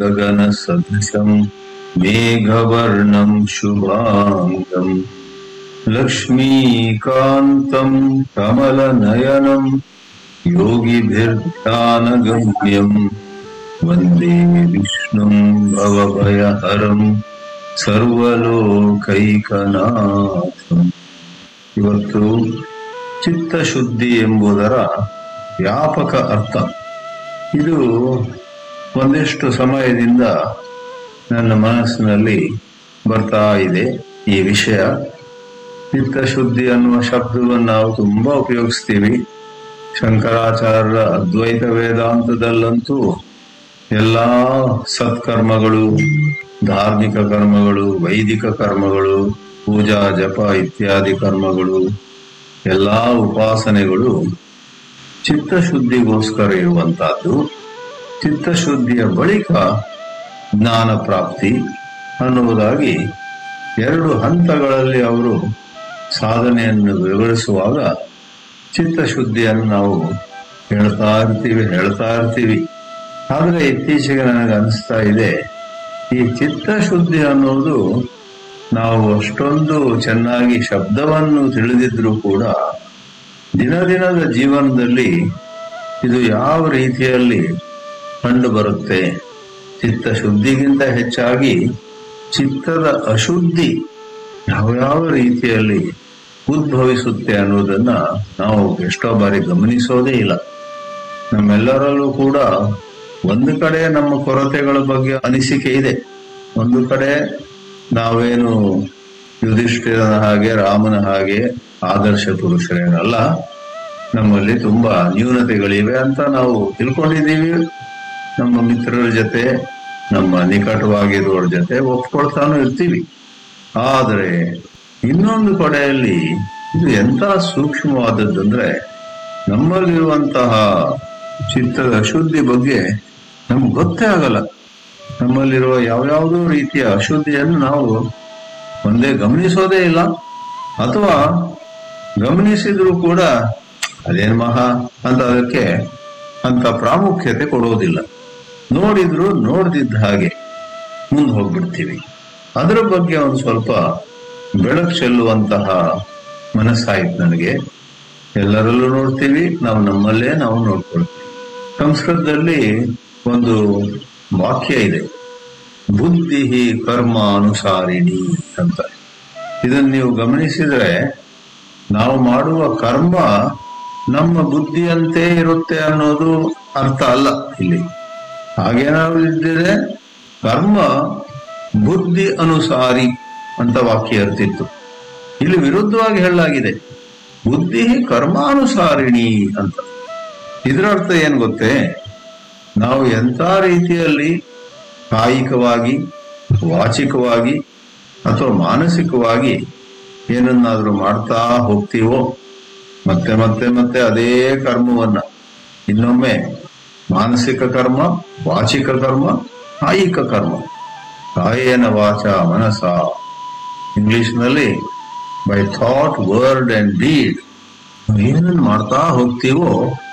गगनसदृशम् मेघवर्णम् शुभाङ्गम् लक्ष्मीकान्तम् कमलनयनम् योगिभिर्ध्यानगम्यम् वन्दे विष्णुम् भवभयहरम् ಸರ್ವಲೋಕೈಕನಾಥಂ ಇವತ್ತು ಚಿತ್ತಶುದ್ಧಿ ಎಂಬುದರ ವ್ಯಾಪಕ ಅರ್ಥ ಇದು ಒಂದಿಷ್ಟು ಸಮಯದಿಂದ ನನ್ನ ಮನಸ್ಸಿನಲ್ಲಿ ಬರ್ತಾ ಇದೆ ಈ ವಿಷಯ ಚಿತ್ತಶುದ್ಧಿ ಅನ್ನುವ ಶಬ್ದವನ್ನು ನಾವು ತುಂಬಾ ಉಪಯೋಗಿಸ್ತೀವಿ ಶಂಕರಾಚಾರ್ಯರ ಅದ್ವೈತ ವೇದಾಂತದಲ್ಲಂತೂ ಎಲ್ಲಾ ಸತ್ಕರ್ಮಗಳು ಧಾರ್ಮಿಕ ಕರ್ಮಗಳು ವೈದಿಕ ಕರ್ಮಗಳು ಪೂಜಾ ಜಪ ಇತ್ಯಾದಿ ಕರ್ಮಗಳು ಎಲ್ಲಾ ಉಪಾಸನೆಗಳು ಚಿತ್ತಶುದ್ಧಿಗೋಸ್ಕರ ಇರುವಂತಹದ್ದು ಚಿತ್ತಶುದ್ಧಿಯ ಬಳಿಕ ಜ್ಞಾನ ಪ್ರಾಪ್ತಿ ಅನ್ನುವುದಾಗಿ ಎರಡು ಹಂತಗಳಲ್ಲಿ ಅವರು ಸಾಧನೆಯನ್ನು ವಿವರಿಸುವಾಗ ಚಿತ್ತಶುದ್ಧಿಯನ್ನು ನಾವು ಹೇಳ್ತಾ ಇರ್ತೀವಿ ಹೇಳ್ತಾ ಇರ್ತೀವಿ ಆದರೆ ಇತ್ತೀಚೆಗೆ ನನಗೆ ಅನಿಸ್ತಾ ಇದೆ ಈ ಚಿತ್ತಶುದ್ಧಿ ಅನ್ನೋದು ನಾವು ಅಷ್ಟೊಂದು ಚೆನ್ನಾಗಿ ಶಬ್ದವನ್ನು ತಿಳಿದಿದ್ರೂ ಕೂಡ ದಿನ ದಿನದ ಜೀವನದಲ್ಲಿ ಇದು ಯಾವ ರೀತಿಯಲ್ಲಿ ಕಂಡು ಬರುತ್ತೆ ಚಿತ್ತಶುದ್ಧಿಗಿಂತ ಹೆಚ್ಚಾಗಿ ಚಿತ್ತದ ಅಶುದ್ಧಿ ಯಾವ್ಯಾವ ರೀತಿಯಲ್ಲಿ ಉದ್ಭವಿಸುತ್ತೆ ಅನ್ನೋದನ್ನ ನಾವು ಎಷ್ಟೋ ಬಾರಿ ಗಮನಿಸೋದೇ ಇಲ್ಲ ನಮ್ಮೆಲ್ಲರಲ್ಲೂ ಕೂಡ ಒಂದು ಕಡೆ ನಮ್ಮ ಕೊರತೆಗಳ ಬಗ್ಗೆ ಅನಿಸಿಕೆ ಇದೆ ಒಂದು ಕಡೆ ನಾವೇನು ಯುಧಿಷ್ಠಿರನ ಹಾಗೆ ರಾಮನ ಹಾಗೆ ಆದರ್ಶ ಪುರುಷರೇನಲ್ಲ ನಮ್ಮಲ್ಲಿ ತುಂಬಾ ನ್ಯೂನತೆಗಳಿವೆ ಅಂತ ನಾವು ತಿಳ್ಕೊಂಡಿದ್ದೀವಿ ನಮ್ಮ ಮಿತ್ರರ ಜೊತೆ ನಮ್ಮ ನಿಕಟವಾಗಿರುವವ್ರ ಜೊತೆ ಒಪ್ಕೊಳ್ತಾನು ಇರ್ತೀವಿ ಆದರೆ ಇನ್ನೊಂದು ಕಡೆಯಲ್ಲಿ ಇದು ಎಂತ ಸೂಕ್ಷ್ಮವಾದದ್ದಂದ್ರೆ ನಮ್ಮಲ್ಲಿರುವಂತಹ ಚಿತ್ತದ ಅಶುದ್ಧಿ ಬಗ್ಗೆ ನಮ್ಗೆ ಗೊತ್ತೇ ಆಗಲ್ಲ ನಮ್ಮಲ್ಲಿರುವ ಯಾವ್ಯಾವುದೋ ರೀತಿಯ ಅಶುದ್ಧಿಯನ್ನು ನಾವು ಒಂದೇ ಗಮನಿಸೋದೇ ಇಲ್ಲ ಅಥವಾ ಗಮನಿಸಿದ್ರು ಕೂಡ ಅದೇನ್ ಮಹಾ ಅಂತ ಅದಕ್ಕೆ ಅಂತ ಪ್ರಾಮುಖ್ಯತೆ ಕೊಡೋದಿಲ್ಲ ನೋಡಿದ್ರು ನೋಡ್ದಿದ್ದ ಹಾಗೆ ಮುಂದೆ ಹೋಗ್ಬಿಡ್ತೀವಿ ಅದರ ಬಗ್ಗೆ ಒಂದು ಸ್ವಲ್ಪ ಬೆಳಕು ಚೆಲ್ಲುವಂತಹ ಮನಸ್ಸಾಯ್ತು ನನಗೆ ಎಲ್ಲರಲ್ಲೂ ನೋಡ್ತೀವಿ ನಾವು ನಮ್ಮಲ್ಲೇ ನಾವು ನೋಡ್ಕೊಳ್ತೀವಿ ಸಂಸ್ಕೃತದಲ್ಲಿ ಒಂದು ವಾಕ್ಯ ಇದೆ ಬುದ್ಧಿ ಕರ್ಮ ಅನುಸಾರಿಣಿ ಅಂತ ಇದನ್ನು ನೀವು ಗಮನಿಸಿದ್ರೆ ನಾವು ಮಾಡುವ ಕರ್ಮ ನಮ್ಮ ಬುದ್ಧಿಯಂತೆ ಇರುತ್ತೆ ಅನ್ನೋದು ಅರ್ಥ ಅಲ್ಲ ಇಲ್ಲಿ ಹಾಗೇನಾದ್ರು ಇದ್ದರೆ ಕರ್ಮ ಬುದ್ಧಿ ಅನುಸಾರಿ ಅಂತ ವಾಕ್ಯ ಇರ್ತಿತ್ತು ಇಲ್ಲಿ ವಿರುದ್ಧವಾಗಿ ಹೇಳಲಾಗಿದೆ ಬುದ್ಧಿ ಕರ್ಮಾನುಸಾರಿಣಿ ಅಂತ ಇದರ ಅರ್ಥ ಏನ್ ಗೊತ್ತೇ ನಾವು ಎಂಥ ರೀತಿಯಲ್ಲಿ ಕಾಯಿಕವಾಗಿ ವಾಚಿಕವಾಗಿ ಅಥವಾ ಮಾನಸಿಕವಾಗಿ ಏನನ್ನಾದ್ರೂ ಮಾಡ್ತಾ ಹೋಗ್ತೀವೋ ಮತ್ತೆ ಮತ್ತೆ ಮತ್ತೆ ಅದೇ ಕರ್ಮವನ್ನ ಇನ್ನೊಮ್ಮೆ ಮಾನಸಿಕ ಕರ್ಮ ವಾಚಿಕ ಕರ್ಮ ಕಾಯಿಕ ಕರ್ಮ ಕಾಯೇನ ವಾಚ ಮನಸ ಇಂಗ್ಲಿಷ್ನಲ್ಲಿ by thought word and deed ಏನನ್ನು ಮಾಡ್ತಾ ಹೋಗ್ತೀವೋ